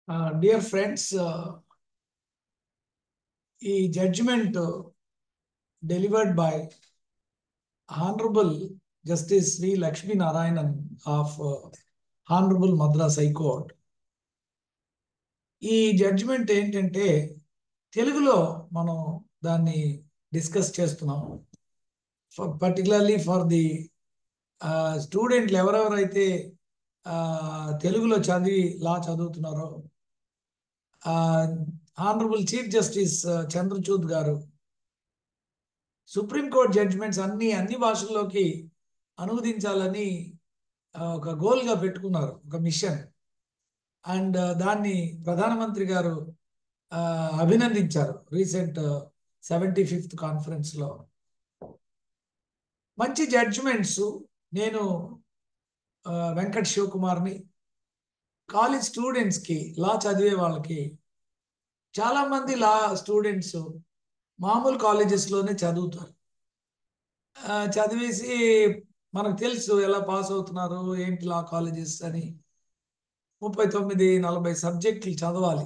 Dear friends ఈ judgement delivered by honourable justice Shri Lakshmi Narayanan of honourable Madras High Court ఈ judgement ఏంటంటే తెలుగులో మనం దాన్ని డిస్కస్ చేస్తున్నాం పర్టికులర్లీ ఫర్ ది స్టూడెంట్లు ఎవరెవరైతే తెలుగులో చదివి లా చదువుతున్నారో ఆనరబుల్ చీఫ్ జస్టిస్ చంద్రచూద్ గారు సుప్రీంకోర్టు జడ్జిమెంట్స్ అన్ని అన్ని భాషల్లోకి అనువదించాలని ఒక గోల్గా పెట్టుకున్నారు ఒక మిషన్ అండ్ దాన్ని ప్రధానమంత్రి గారు అభినందించారు రీసెంట్ సెవెంటీ ఫిఫ్త్ కాన్ఫరెన్స్లో మంచి జడ్జిమెంట్స్ నేను వెంకట్ శివకుమార్ని కాలేజ్ స్టూడెంట్స్కి లా చదివే వాళ్ళకి చాలామంది లా స్టూడెంట్స్ మామూలు కాలేజెస్లోనే చదువుతారు చదివేసి మనకు తెలుసు ఎలా పాస్ అవుతున్నారు ఏంటి లా కాలేజెస్ అని ముప్పై తొమ్మిది నలభై సబ్జెక్టులు చదవాలి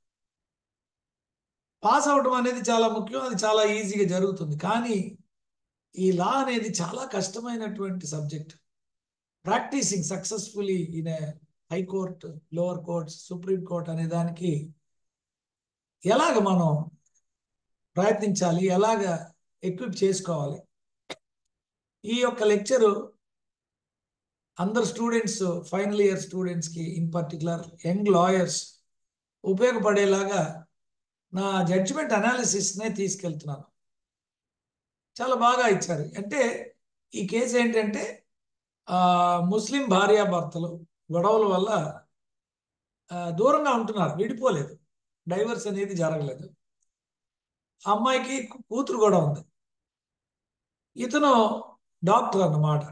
పాస్ అవడం అనేది చాలా ముఖ్యం అది చాలా ఈజీగా జరుగుతుంది కానీ ఈ లా అనేది చాలా కష్టమైనటువంటి subject practising successfully in high court lower courts supreme court అనే దానికి ఎలాగ మనం ప్రయత్నించాలి ఎలాగ ఎక్విప్ చేసుకోవాలి ఈ యొక్క లెక్చరు అందరు స్టూడెంట్స్ ఫైనల్ ఇయర్ స్టూడెంట్స్కి ఇన్ పర్టికులర్ యంగ్ లాయర్స్ ఉపయోగపడేలాగా నా జడ్జిమెంట్ అనాలిసిస్నే తీసుకెళ్తున్నాను చాలా బాగా ఇచ్చారు అంటే ఈ కేసు ఏంటంటే ముస్లిం భార్యాభర్తలు గొడవల వల్ల దూరంగా ఉంటున్నారు విడిపోలేదు డైవర్స్ అనేది జరగలేదు అమ్మాయికి కూతురు కూడా ఉంది ఇతను డాక్టర్ అన్నమాట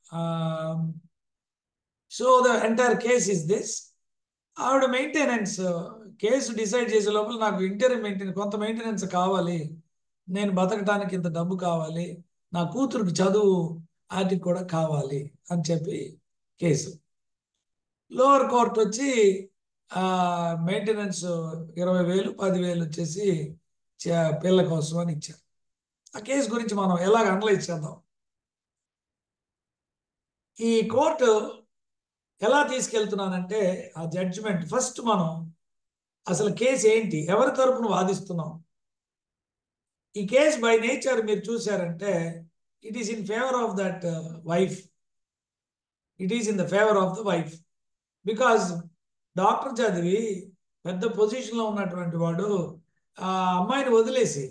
so the entire case is this ఆవిడ మెయింటెనెన్స్ కేసు డిసైడ్ చేసే లోపల నాకు ఇంటర్ మెయింటెనెన్స్ కొంత మెయింటెనెన్స్ కావాలి నేను బతకడానికి ఇంత డబ్బు కావాలి నా కూతురికి చదువు వాటికి కూడా కావాలి అని చెప్పి కేసు లోవర్ కోర్ట్ వచ్చి మెయింటెనెన్స్ ఇరవై వేలు పదివేలు వచ్చేసి పిల్ల కోసం అని ఇచ్చారు ఆ కేసు గురించి మనం ఎలాగ అనలైజ్ చేద్దాం ఈ కోర్టు ఎలా తీసుకెళ్తున్నానంటే ఆ జడ్జిమెంట్ ఫస్ట్ మనం అసలు కేసు ఏంటి ఎవరి తరపున వాదిస్తున్నాం ఈ కేసు బై నేచర్ మీరు చూసారంటే it is in favour of that wife it is in the favour of the wife because doctor చదివి పెద్ద పొజిషన్లో ఉన్నటువంటి వాడు ఆ అమ్మాయిని వదిలేసి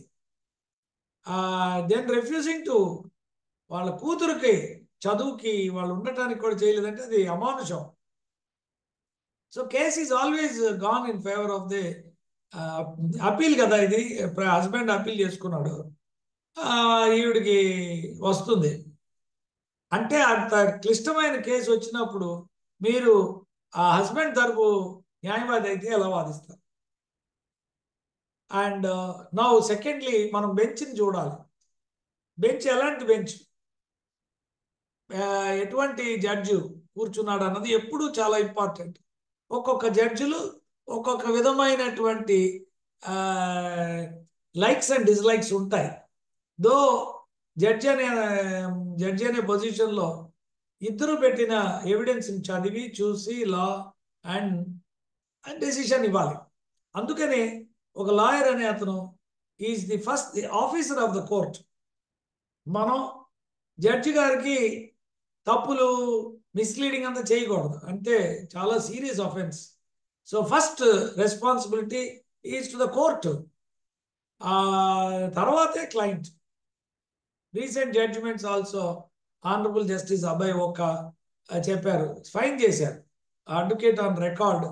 దెన్ రిఫ్యూజింగ్ టు వాళ్ళ కూతురికి చదువుకి వాళ్ళు ఉండటానికి కూడా చేయలేదంటే అది అమానుషం so case is always gone in favour of the appeal కదా ఇది హస్బెండ్ అపీల్ చేసుకున్నాడు ఈవిడికి వస్తుంది అంటే అంత క్లిష్టమైన కేసు వచ్చినప్పుడు మీరు ఆ హస్బెండ్ తరపు న్యాయవాది అయితే ఎలా వాదిస్తారు అండ్ నౌ సెకండ్లీ మనం బెంచ్ని చూడాలి బెంచ్ ఎలాంటి బెంచ్ ఎటువంటి జడ్జు కూర్చున్నాడు అన్నది ఎప్పుడు చాలా ఇంపార్టెంట్ ఒక్కొక్క జడ్జిలు ఒక్కొక్క విధమైనటువంటి లైక్స్ అండ్ డిస్లైక్స్ ఉంటాయి దో జడ్జి అనే జడ్జి అనే పొజిషన్లో ఇద్దరు పెట్టిన ఎవిడెన్స్ని చదివి చూసి లా అండ్ అండ్ డెసిషన్ ఇవ్వాలి అందుకనే ఒక లాయర్ అనే అతను is the first the officer of the court మనం జడ్జి గారికి తప్పులు మిస్లీడింగ్ అంతా చేయకూడదు అంటే చాలా serious offence so first responsibility is to the court తర్వాతే client recent judgments also honourable justice Abhay ఒక చెప్పారు ఫైన్ చేశారు advocate on record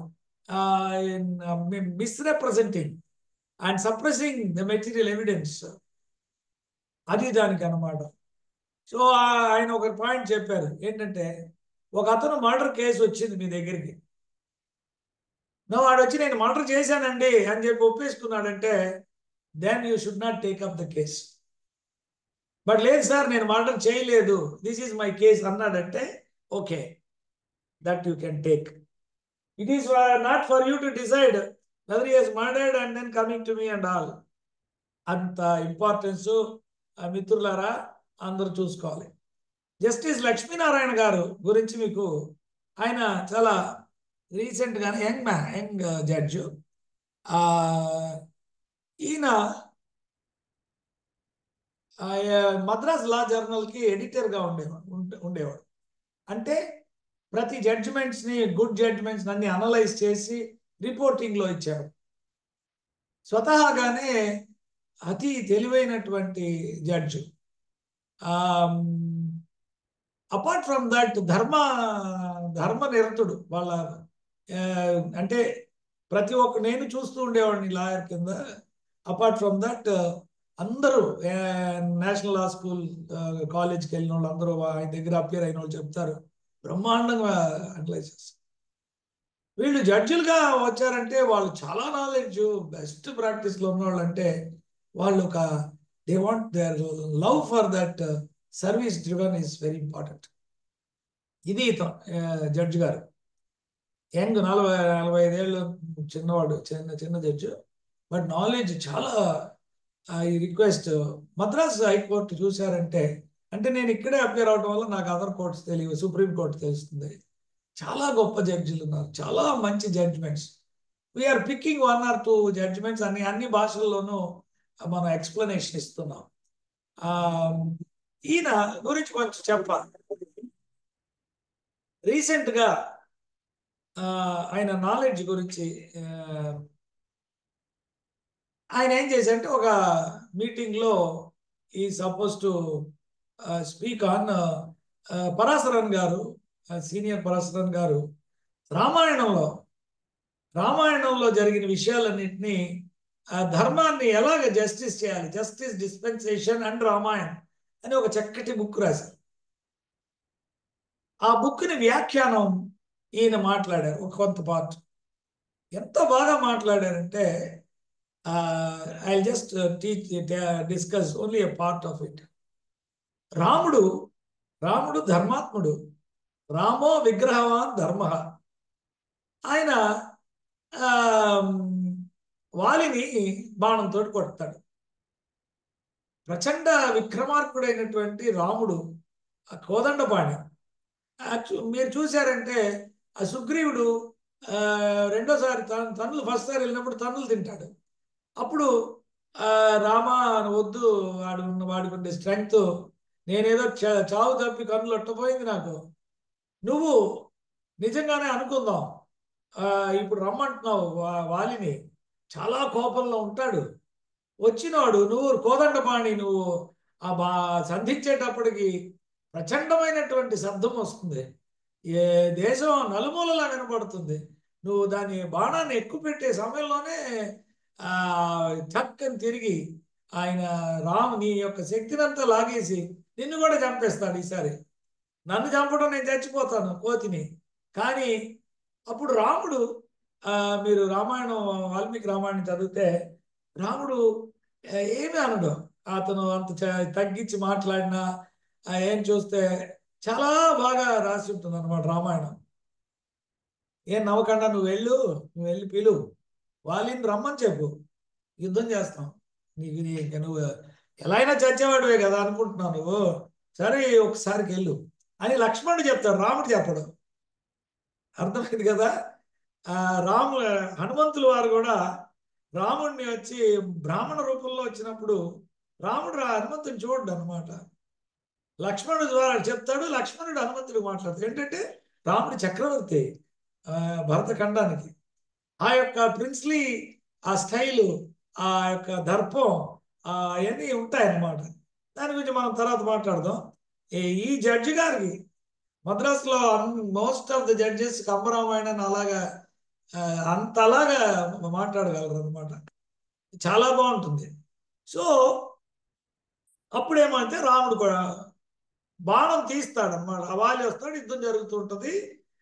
misrepresenting and suppressing the material evidence అది దానికి అనమాట సో ఆయన ఒక పాయింట్ చెప్పారు ఏంటంటే ఒక అతను మర్డర్ కేసు వచ్చింది మీ దగ్గరికి నువ్వు వాడు వచ్చి నేను మర్డర్ చేశానండి అని చెప్పి ఒప్పేసుకున్నాడంటే then you should not take up the case but లేదు సార్ నేను మర్డర్ చేయలేదు దిస్ ఈజ్ మై కేస్ అన్నాడంటే okay that you can take it is not for you to decide whether he he's murdered and then coming to me and all అంత importance మిత్రులారా అందరూ చూసుకోవాలి justice Lakshminarayana గారు గురించి మీకు ఆయన చాలా రీసెంట్గానే యంగ్ మ్యాన్ యంగ్ జడ్జ్ ఈయన మద్రాస్ లా జర్నల్కి ఎడిటర్గా ఉండేవాడు ఉండేవాడు అంటే ప్రతి జడ్జిమెంట్స్ని గుడ్ జడ్జిమెంట్స్ అన్ని అనలైజ్ చేసి రిపోర్టింగ్లో ఇచ్చారు స్వతహాగానే అతి తెలివైనటువంటి జడ్జి అపార్ట్ ఫ్రమ్ దట్ ధర్మ ధర్మ నిరతుడు వాళ్ళ అంటే ప్రతి ఒక్క నేను చూస్తూ ఉండేవాడిని లాయర్ కింద అపార్ట్ ఫ్రమ్ దట్ అందరూ నేషనల్ లా స్కూల్ కాలేజ్కి వెళ్ళిన వాళ్ళు అందరూ ఆయన దగ్గర అపియర్ అయిన వాళ్ళు చెప్తారు బ్రహ్మాండంగా అనలైజ్ చేస్తారు వీళ్ళు జడ్జిలుగా వచ్చారంటే వాళ్ళు చాలా నాలెడ్జ్ బెస్ట్ ప్రాక్టీస్లో ఉన్నవాళ్ళు అంటే వాళ్ళు ఒక they want their love for that service driven is very important ఇది జడ్జి గారు యంగ్ నలభై నలభై ఐదేళ్ళు చిన్నవాడు చిన్న చిన్న జడ్జి బట్ నాలెడ్జ్ చాలా ఈ రిక్వెస్ట్ మద్రాస్ హైకోర్టు చూశారంటే అంటే నేను ఇక్కడే అప్లై అవడం వల్ల నాకు అదర్ కోర్ట్స్ తెలియదు సుప్రీం కోర్టు తెలుస్తుంది చాలా గొప్ప జడ్జిలు ఉన్నారు చాలా మంచి judgments we are picking one or two judgments అన్ని అన్ని భాషల్లోనూ మనం ఎక్స్ప్లెనేషన్ ఇస్తున్నాం ఈయన గురించి కొంచెం చెప్పాలి రీసెంట్గా ఆయన నాలెడ్జ్ గురించి ఆయన ఏం చేశారంటే ఒక మీటింగ్లో ఈ suppose to speak on Parasaran గారు సీనియర్ పరాశరన్ గారు రామాయణంలో రామాయణంలో జరిగిన విషయాలన్నింటినీ ధర్మాన్ని ఎలాగ జస్టిస్ చేయాలి జస్టిస్ డిస్పెన్సేషన్ అండ్ రామాయణ్ అని ఒక చక్కటి బుక్ రాశారు ఆ బుక్ని వ్యాఖ్యానం ఈయన మాట్లాడారు ఒక కొంత పార్ట్ ఎంత బాగా మాట్లాడారంటే I just teach discuss only a part of it రాముడు రాముడు ధర్మాత్ముడు రామో విగ్రహవాన్ ధర్మ ఆయన వాలిని బాణంతో కొడతాడు ప్రచండ విక్రమార్కుడైనటువంటి రాముడు ఆ కోదండపాణి మీరు చూశారంటే ఆ సుగ్రీవుడు రెండోసారి తన్నులు ఫస్ట్ సారి వెళ్ళినప్పుడు తన్నులు తింటాడు అప్పుడు రామ వద్దు వాడు ఉన్న వాడికి ఉండే స్ట్రెంగ్త్ నేనేదో చావు తప్పి కన్నులు ఒట్టపోయింది నాకు నువ్వు నిజంగానే అనుకుందాం ఇప్పుడు రమ్మంటున్నావు వాలిని చాలా కోపంలో ఉంటాడు వచ్చినవాడు నువ్వు కోదండపాణి నువ్వు ఆ బా సంధించేటప్పటికి ప్రచండమైనటువంటి శబ్దం వస్తుంది ఏ దేశం నలుమూలలా వినపడుతుంది నువ్వు దాని బాణాన్ని ఎక్కువ పెట్టే సమయంలోనే చక్కని తిరిగి ఆయన రాము నీ యొక్క శక్తినంతా లాగేసి నిన్ను కూడా చంపేస్తాడు ఈసారి నన్ను చంపడం నేను చచ్చిపోతాను కోతిని కానీ అప్పుడు రాముడు మీరు రామాయణం వాల్మీకి రామాయణం చదివితే రాముడు ఏమి అనడు అతను అంత తగ్గించి మాట్లాడినా ఏం చూస్తే చాలా బాగా రాసి ఉంటుంది అనమాట రామాయణం ఏం నవ్వకుండా నువ్వు వెళ్ళు నువ్వు వెళ్ళి పిలు వాళ్ళని రమ్మని చెప్పు యుద్ధం చేస్తాం నీకు నీకు నువ్వు ఎలా అయినా చచ్చేవాడివే కదా అనుకుంటున్నావు నువ్వు సరే ఒకసారికి వెళ్ళు అని లక్ష్మణుడు చెప్తాడు రాముడు చెప్పడు అర్థమైంది కదా రాము హనుమంతుల వారు కూడా రాముడిని వచ్చి బ్రాహ్మణ రూపంలో వచ్చినప్పుడు రాముడు హనుమంతుని చూడడు అనమాట లక్ష్మణుడు ద్వారా చెప్తాడు లక్ష్మణుడు హనుమంతుడికి మాట్లాడతాడు ఏంటంటే రాముడి చక్రవర్తి భరతఖండానికి ఆ యొక్క ప్రిన్స్లీ ఆ స్టైలు ఆ యొక్క దర్పం అవన్నీ ఉంటాయన్నమాట దాని గురించి మనం తర్వాత మాట్లాడదాం ఈ జడ్జి గారికి మద్రాసులో మోస్ట్ ఆఫ్ ద జడ్జెస్ కంబరామాయణాన్ని అలాగా అంతలాగా మాట్లాడగలరు అనమాట చాలా బాగుంటుంది సో అప్పుడేమంటే రాముడు కూడా బాణం తీస్తాడు అనమాట వాలి వస్తాడు యుద్ధం జరుగుతుంటుంది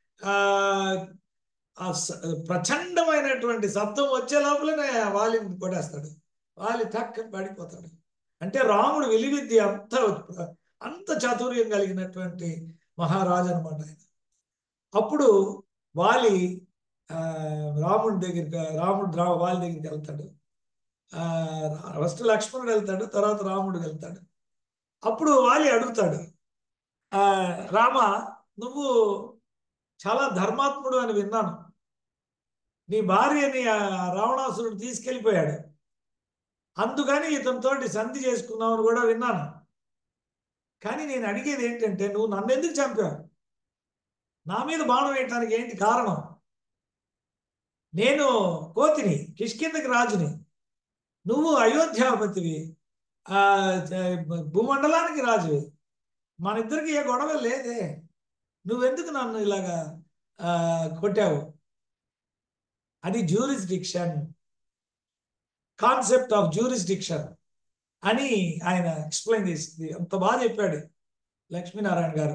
ఆ ప్రచండమైనటువంటి శబ్దం వచ్చే లోపలనే వాలిని కొడేస్తాడు వాలి టక్ పడిపోతాడు అంటే రాముడు విలువిద్య అంత అంత చాతుర్యం కలిగినటువంటి మహారాజు అనమాట ఆయన అప్పుడు వాలి ఆ, రాముడి దగ్గరికి రాముడు రా వాళ్ళ దగ్గరికి వెళ్తాడు ఆ, ఫస్ట్ లక్ష్మణుడు వెళ్తాడు తర్వాత రాముడు వెళ్తాడు అప్పుడు వాలి అడుగుతాడు ఆ, రామ నువ్వు చాలా ధర్మాత్ముడు అని విన్నాను నీ భార్యని ఆ రావణాసురుడు తీసుకెళ్ళిపోయాడు అందుకని ఇతనితోటి సంధి చేసుకున్నావని కూడా విన్నాను కానీ నేను అడిగేది ఏంటంటే నువ్వు నన్ను ఎందుకు చంపావు నా మీద బాణం వేయటానికి ఏంటి కారణం నేను కోతిని కిష్కిందకి రాజుని నువ్వు అయోధ్యాపతివి ఆ, చ- భూమండలానికి రాజువి మన ఇద్దరికి ఏ గొడవ లేదే నువ్వెందుకు నన్ను ఇలాగా ఆ, కొట్టావు అది జ్యూరిస్డిక్షన్ కాన్సెప్ట్ ఆఫ్ జ్యూరిస్డిక్షన్ అని ఆయన ఎక్స్ప్లెయిన్ చేసింది అంత బాగా చెప్పాడు లక్ష్మీనారాయణ గారు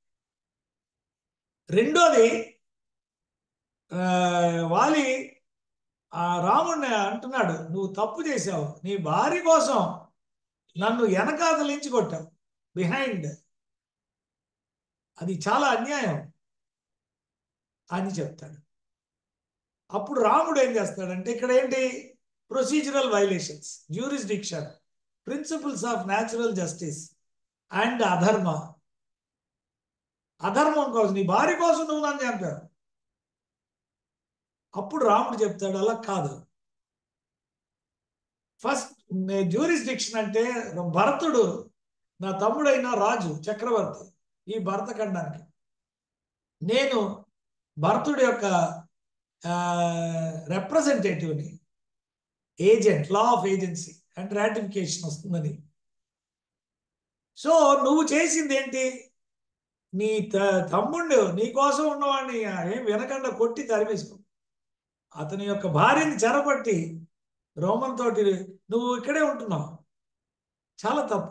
రెండోది ఆ, వాలి ఆ రాముడిని అంటున్నాడు నువ్వు తప్పు చేశావు నీ భార్య కోసం నన్ను వెనకాతలించి కొట్టావు బిహైండ్ అది చాలా అన్యాయం అని చెప్తాడు అప్పుడు రాముడు ఏం చేస్తాడంటే ఇక్కడ ఏంటి procedural violations jurisdiction principles of natural justice and అధర్మ అధర్మం కోసం నీ భార్య కోసం నువ్వు నన్ను చంపావు అప్పుడు రాముడు చెప్తాడు అలా కాదు ఫస్ట్ జ్యూరిస్డిక్షన్ అంటే భరతుడు నా తమ్ముడైన రాజు చక్రవర్తి ఈ భరత ఖండానికి నేను భరతుడి యొక్క రిప్రజెంటేటివ్ని agent law of agency and ratification వస్తుందని సో నువ్వు చేసింది ఏంటి నీ త- తమ్ముడు నీ కోసం ఉన్నవాడిని ఏం వినకుండా కొట్టి తరిమేసుకో అతని యొక్క భార్యని చెరపట్టి రోమన్ తోటి నువ్వు ఇక్కడే ఉంటున్నావు చాలా తప్పు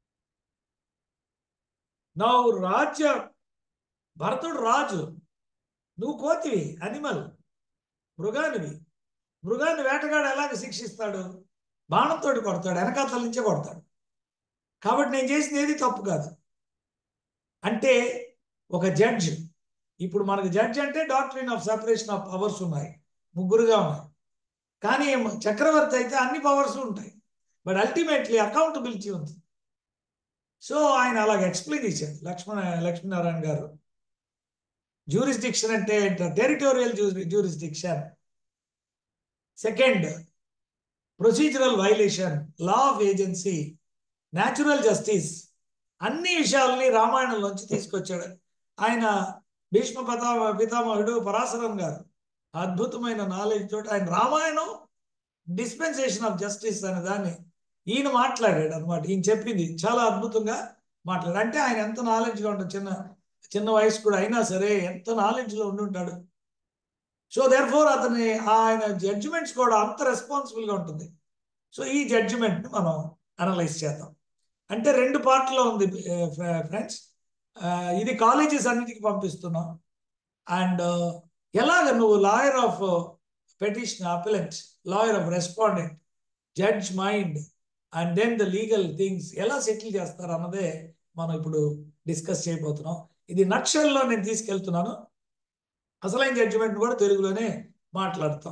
నువ్వు రాజ్య భరతుడు రాజు నువ్వు కోతివి అనిమల్ మృగానివి మృగాన్ని వేటగాడు ఎలాగ శిక్షిస్తాడు బాణంతో కొడతాడు వెనకాతల నుంచే కొడతాడు కాబట్టి నేను చేసింది ఏది తప్పు కాదు అంటే ఒక జడ్జ్ ఇప్పుడు మనకు జడ్జ్ అంటే doctrine of separation of powers ఉన్నాయి ముగ్గురుగా ఉన్నాయి కానీ చక్రవర్తి అయితే అన్ని పవర్స్ ఉంటాయి బట్ అల్టిమేట్లీ అకౌంటబిలిటీ ఉంది సో ఆయన అలాగ ఎక్స్ప్లెయిన్ చేశాడు లక్ష్మణ లక్ష్మీనారాయణ గారు జ్యూరిస్డిక్షన్ అంటే territorial jurisdiction second procedural violation law of agency natural justice అన్ని విషయాలని రామాయణంలోంచి తీసుకొచ్చాడు ఆయన భీష్మ పితా పితామహుడు పరాశరం గారు అద్భుతమైన నాలెడ్జ్ తోటి ఆయన రామాయణం డిస్పెన్సేషన్ ఆఫ్ జస్టిస్ అనే దాన్ని ఈయన మాట్లాడాడు అనమాట ఈయన చెప్పింది చాలా అద్భుతంగా మాట్లాడాడు అంటే ఆయన ఎంత నాలెడ్జ్గా ఉంటాడు చిన్న చిన్న వయసు కూడా అయినా సరే ఎంత నాలెడ్జ్లో ఉండి ఉంటాడు సో దేర్ ఫోర్ అతని ఆయన జడ్జిమెంట్స్ కూడా అంత రెస్పాన్సిబుల్గా ఉంటుంది సో ఈ జడ్జిమెంట్ని మనం అనలైజ్ చేద్దాం అంటే రెండు పార్ట్లో ఉంది ఫ్రెండ్స్ ఇది కాలేజెస్ అన్నిటికీ పంపిస్తున్నాం అండ్ ఎలాగ నువ్వు lawyer of petition appellant lawyer of respondent judge mind and then the legal things ఎలా సెటిల్ చేస్తారు అన్నదే మనం ఇప్పుడు డిస్కస్ చేయబోతున్నాం ఇది నక్షల్లో నేను తీసుకెళ్తున్నాను అసలైన జడ్జిమెంట్ కూడా తెలుగులోనే మాట్లాడతాం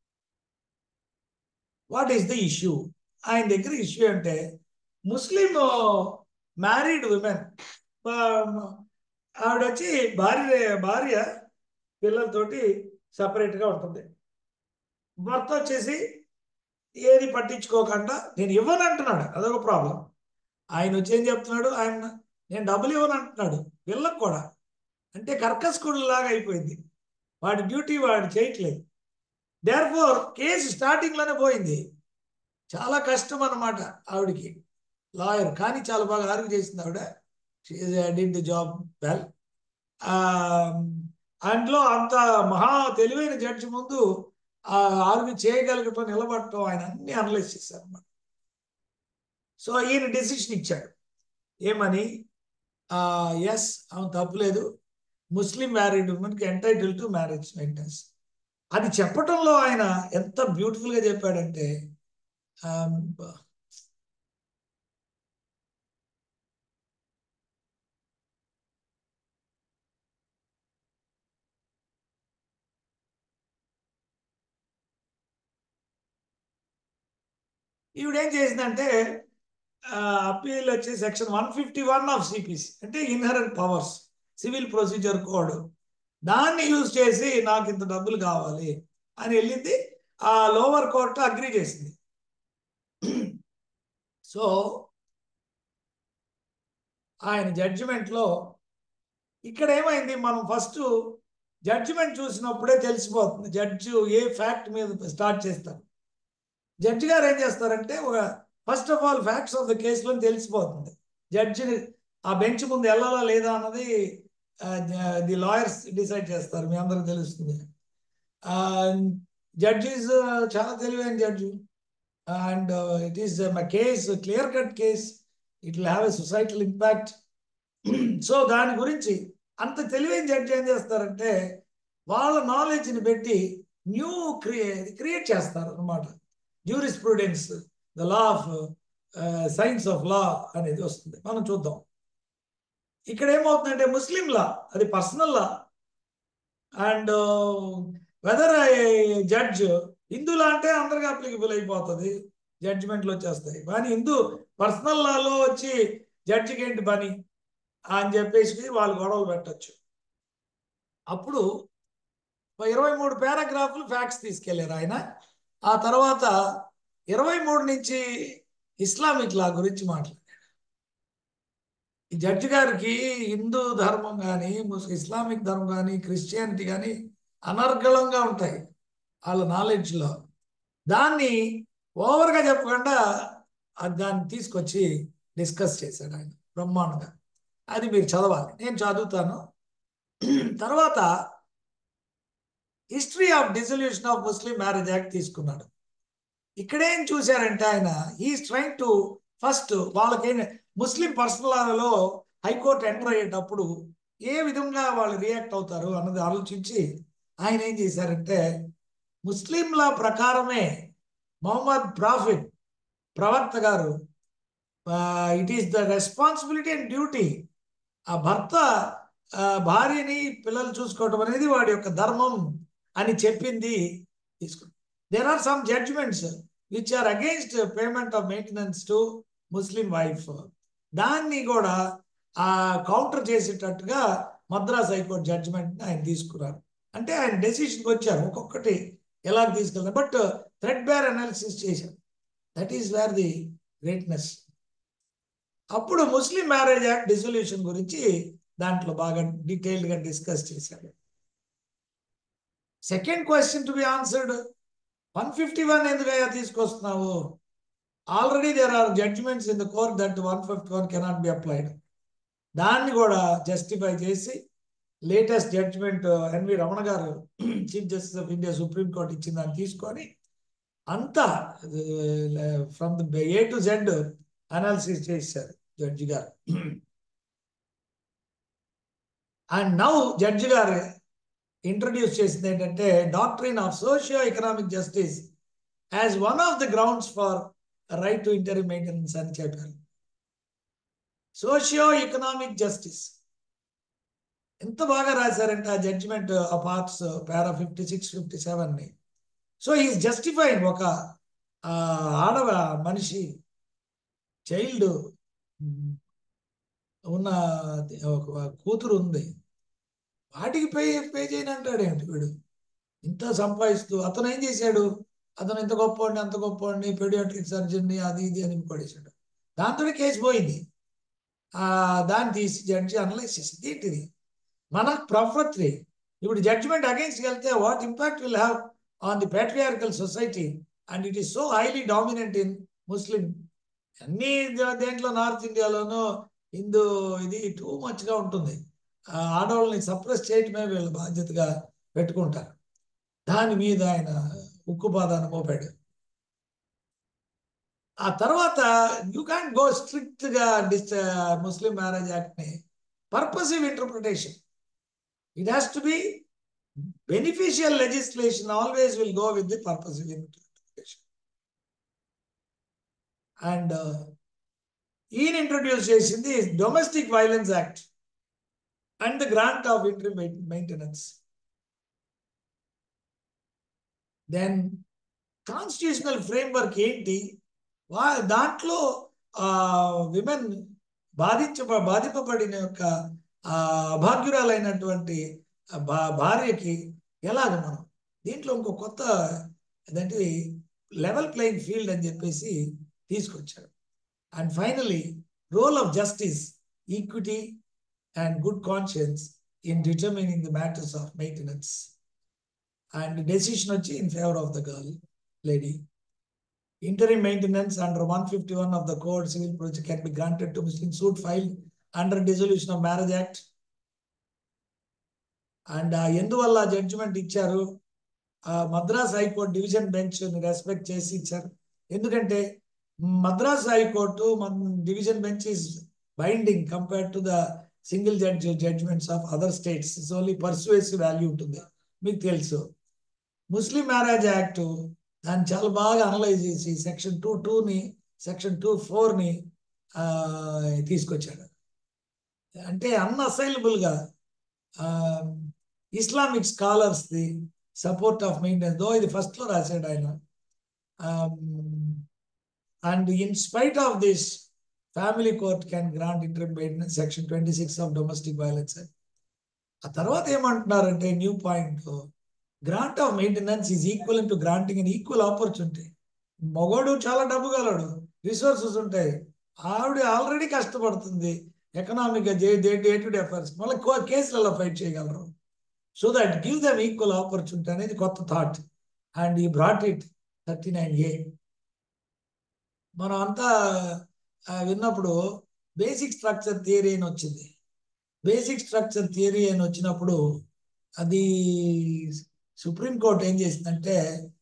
వాట్ ఈస్ ద ఇష్యూ ఆయన దగ్గర ఇష్యూ అంటే ముస్లిం మ్యారీడ్ ఉమెన్ ఆవిడ వచ్చి భార్య భార్య పిల్లలతోటి సపరేట్గా ఉంటుంది భర్త వచ్చేసి ఏది పట్టించుకోకుండా నేను ఇవ్వను అంటున్నాడు అదొక ప్రాబ్లం ఆయన వచ్చి ఏం చెప్తున్నాడు ఆయన నేను డబ్బులు ఇవ్వను అంటున్నాడు పిల్లకు కూడా అంటే కర్కస్కుడు లాగా అయిపోయింది వాడి డ్యూటీ వాడు చేయట్లేదు దేర్ ఫోర్ కేసు స్టార్టింగ్లోనే పోయింది చాలా కష్టం అన్నమాట ఆవిడకి లాయర్ కానీ చాలా బాగా ఆర్గ్యూ చేసింది ఆవిడ డిడ్ ది జాబ్ వెల్ అందులో అంత మహా తెలివైన జడ్జి ముందు ఆర్గ్యూ చేయగలగటం నిలబడటం ఆయన అన్ని అనలైజ్ చేశారు అనమాట సో ఈయన డెసిషన్ ఇచ్చాడు ఏమని ఎస్ అవును తప్పులేదు ముస్లిం మ్యారీడ్ ఉమెన్కి ఎంటైటిల్ టు మ్యారేజ్ మెయింటెన్స్ అది చెప్పటంలో ఆయన ఎంత బ్యూటిఫుల్గా చెప్పాడంటే ఈవిడ ఏం చేసిందంటే అప్పీల్ వచ్చి section one fifty one of CPC అంటే inherent powers civil procedure code దాన్ని యూజ్ చేసి నాకు ఇంత డబ్బులు కావాలి అని వెళ్ళింది ఆ లోవర్ కోర్టు అగ్రి చేసింది సో ఆయన జడ్జిమెంట్లో ఇక్కడ ఏమైంది మనం ఫస్ట్ జడ్జిమెంట్ చూసినప్పుడే తెలిసిపోతుంది జడ్జి ఏ ఫ్యాక్ట్ మీద స్టార్ట్ చేస్తారు జడ్జి గారు ఏం చేస్తారంటే ఒక first of all facts of the కేసులో తెలిసిపోతుంది జడ్జి ఆ బెంచ్ ముందు వెళ్ళాలా లేదా అన్నది ది లాయర్స్ డిసైడ్ చేస్తారు మీ అందరికి తెలుస్తుంది జడ్జీస్ చాలా తెలివైన judge and it is case clear cut case it will have a societal impact so దాని గురించి అంత తెలివైన జడ్జి ఏం చేస్తారంటే వాళ్ళ నాలెడ్జ్ని పెట్టి న్యూ క్రియే క్రియేట్ చేస్తారు అనమాట jurisprudence the law of science of law అనేది వస్తుంది మనం చూద్దాం ఇక్కడ ఏమవుతుందంటే ముస్లిం లా అది personal law and whether judge Hindu law అంటే అందరికి అప్లికబుల్ అయిపోతుంది జడ్జిమెంట్లు వచ్చేస్తాయి కానీ హిందూ పర్సనల్ లాలో వచ్చి జడ్జికి ఏంటి పని అని చెప్పేసి వాళ్ళు గొడవలు పెట్టచ్చు అప్పుడు ఇరవై మూడు పారాగ్రాఫ్లు ఫ్యాక్ట్స్ తీసుకెళ్లారు ఆయన ఆ తర్వాత ఇరవై మూడు నుంచి ఇస్లామిక్ లా గురించి మాట్లాడాడు ఈ జడ్జి గారికి హిందూ ధర్మం కానీ ఇస్లామిక్ ధర్మం కానీ క్రిస్టియానిటీ కానీ అనర్గళంగా ఉంటాయి వాళ్ళ నాలెడ్జ్లో దాన్ని ఓవర్గా చెప్పకుండా దాన్ని తీసుకొచ్చి డిస్కస్ చేశాడు ఆయన బ్రహ్మాండంగా అది మీరు చదవాలి నేను చదువుతాను తర్వాత history of dissolution of Muslim marriage act తీసుకున్నాడు ఇక్కడేం చూశారంటే ఆయన ఈస్ ట్రైంగ్ టు ఫస్ట్ వాళ్ళకి ముస్లిం పర్సనల్లో హైకోర్టు ఎంటర్ అయ్యేటప్పుడు ఏ విధంగా వాళ్ళు రియాక్ట్ అవుతారు అన్నది ఆలోచించి ఆయన ఏం చేశారంటే ముస్లింల ప్రకారమే మొహమ్మద్ ప్రాఫిట్ ప్రవక్త గారు it is the responsibility and duty ఆ భర్త భార్యని పిల్లలు చూసుకోవటం అనేది వాడి యొక్క ధర్మం అని చెప్పింది తీసుకు there are some judgments which are against payment of maintenance to Muslim wife దాన్ని కూడా ఆ కౌంటర్ చేసేటట్టుగా మద్రాస్ హైకోర్టు జడ్జిమెంట్ ఆయన తీసుకున్నారు అంటే ఆయన డెసిషన్కి వచ్చారు ఒక్కొక్కటి ఎలా తీసుకెళ్తారు బట్ థ్రెడ్ బేర్ అనాలిసిస్ చేశారు that is where the greatness అప్పుడు ముస్లిం మ్యారేజ్ యాక్ట్ డిజల్యూషన్ గురించి దాంట్లో బాగా డీటెయిల్డ్గా డిస్కస్ చేశారు second question to be answered one fifty one ఎందుకయ్యా తీసుకొస్తున్నావు already there are judgments in the court that one fifty one cannot be applied దాన్ని కూడా జస్టిఫై చేసి లేటెస్ట్ జడ్జిమెంట్ ఎన్వి రమణ గారు chief justice of India supreme court ఇచ్చిన దాన్ని తీసుకొని అంతా from the A to Z analysis చేశారు జడ్జి గారు అండ్ నౌ జడ్జి గారు ఇంట్రడ్యూస్ చేసింది ఏంటంటే doctrine of socio economic justice as one of the grounds for right to inter maintenance అని చెప్పారు సోషియో ఎకనామిక్ జస్టిస్ ఎంత బాగా రాశారంటే ఆ జడ్జిమెంట్ ఆ parts para fifty six fifty సెవెన్ని సో ఈజ్ జస్టిఫైడ్ ఒక ఆడవ మనిషి చైల్డ్ ఉన్న ఒక కూతురు ఉంది వాటికి పే పే చేయని అంటాడు ఏమిటి వీడు ఇంత సంపాదిస్తూ అతను ఏం చేశాడు అతను ఇంత గొప్పవాడిని అంత గొప్పవాడిని పెడియాట్రిక్ సర్జన్ని అది ఇది అని పడేశాడు దాంతో కేసు పోయింది దాన్ని తీసి జడ్జి అనలైజ్ చేసింది ఏంటిది మన ప్రొఫెక్టరీ ఇప్పుడు జడ్జిమెంట్ అగేన్స్ట్ వెళ్తే what impact will have on the patriarchal society and it is so highly dominant in Muslim అన్ని దేంట్లో నార్త్ ఇండియాలోనూ హిందూ ఇది టూ మచ్గా ఉంటుంది ఆడవాళ్ళని సప్రెస్ చేయటమే వీళ్ళు బాధ్యతగా పెట్టుకుంటారు దాని మీద ఆయన ఉక్కుపాదాన్ని మోపాడు ఆ తర్వాత యూ క్యాన్ గో స్ట్రిక్ట్ గా డిస్ ముస్లిం మ్యారేజ్ యాక్ట్ ని purposive interpretation it has to be beneficial legislation always will go with the purposive interpretation and ఈయన ఇంట్రడ్యూస్ చేసింది domestic violence act and the grant of inter maintenance then constitutional framework ఏంటి వా దాంట్లో women బాధించ బాధింపబడిన యొక్క ఆ, అభాగ్యురాలైనటువంటి ఆ భా- భార్యకి ఎలాగ మనం దీంట్లో ఇంకో కొత్త అదేంటి లెవెల్ ప్లేయింగ్ ఫీల్డ్ అని చెప్పేసి తీసుకొచ్చాడు and finally role of justice equity and good conscience in determining the matters of maintenance and decision వచ్చి in favour of the girl lady interim maintenance under 151 of the code civil procedure can be granted to Muslim suit filed under dissolution of marriage act and ఎందువల్ల judgment ఇచ్చారు ఆ, Madras high court division bench respect చేసి ఇచ్చారు ఎందుకంటే Madras high court మన division bench is binding compare to the single judge judgments of other states is only persuasive value ఉంటుంది మీకు తెలుసు ముస్లిం మ్యారేజ్ యాక్ట్ దాన్ని చాలా బాగా అనలైజ్ చేసి సెక్షన్ టూ టూని సెక్షన్ టూ ఫోర్ని తీసుకొచ్చాడు అంటే అన్అసైలబుల్గా ఇస్లామిక్ స్కాలర్స్ది సపోర్ట్ ఆఫ్ మెయింటెనెన్స్ దో ఇది ఫస్ట్లో రాశాడు ఆయన and in spite of this family court can grant inter maintenance section twenty six of domestic violence ఆ తర్వాత ఏమంటున్నారంటే new point grant of maintenance is equal to granting an equal opportunity మగోడు చాలా డబ్బు గలడు రిసోర్సెస్ ఉంటాయి ఆవిడ ఆల్రెడీ కష్టపడుతుంది economic day day to day affairs మళ్ళీ కేసులలో ఫైట్ చేయగలరు so that give them equal opportunity అనేది కొత్త థాట్ అండ్ ఈ brought it thirty nine A మనం అంతా ఆ, విన్నప్పుడు బేసిక్ స్ట్రక్చర్ థియరీ అని వచ్చింది బేసిక్ స్ట్రక్చర్ థియరీ అని వచ్చినప్పుడు అది సుప్రీంకోర్టు ఏం చేసిందంటే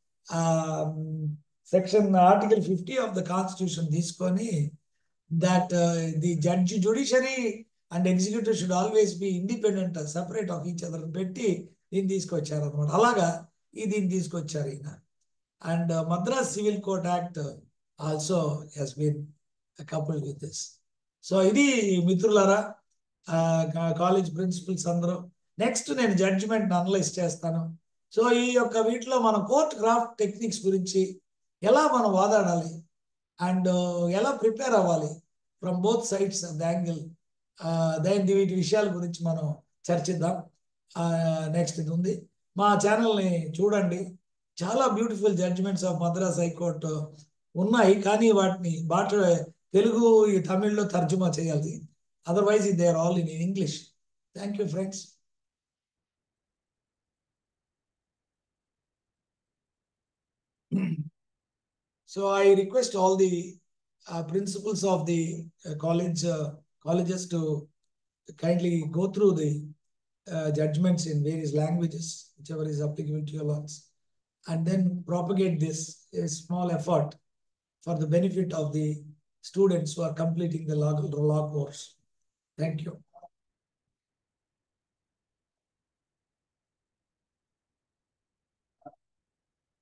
section article fifty of the constitution తీసుకొని that the judge judiciary and executive should always be independent separate of each other పెట్టి దీన్ని తీసుకొచ్చారు అనమాట అలాగా ఈ దీన్ని తీసుకొచ్చారు ఈయన and Madras civil court act also he's been couple with this so ఇది మిత్రులారా కాలేజ్ ప్రిన్సిపల్స్ అందరూ నెక్స్ట్ నేను జడ్జిమెంట్ అనలైజ్ చేస్తాను సో ఈ యొక్క వీటిలో మన కోర్ట్ క్రాఫ్ట్ టెక్నిక్స్ గురించి ఎలా మనం వాదాడాలి అండ్ ఎలా ప్రిపేర్ అవ్వాలి from both sides of the angle దాని వీటి విషయాల గురించి మనం చర్చిద్దాం నెక్స్ట్ ఇది ఉంది మా ఛానల్ని చూడండి చాలా beautiful judgments of Madras high court ఉన్నాయి కానీ వాటిని బాట తెలుగు ఈ తమిళ్లో తర్జుమా చేయాలి otherwise they are all in English thank you friends So I request all the uh, principals of the uh, college uh, colleges to kindly go through the uh, judgments in various languages, whichever is applicable to your laws, and then propagate this a small effort for the benefit of the students who are completing the law, law course. Thank you.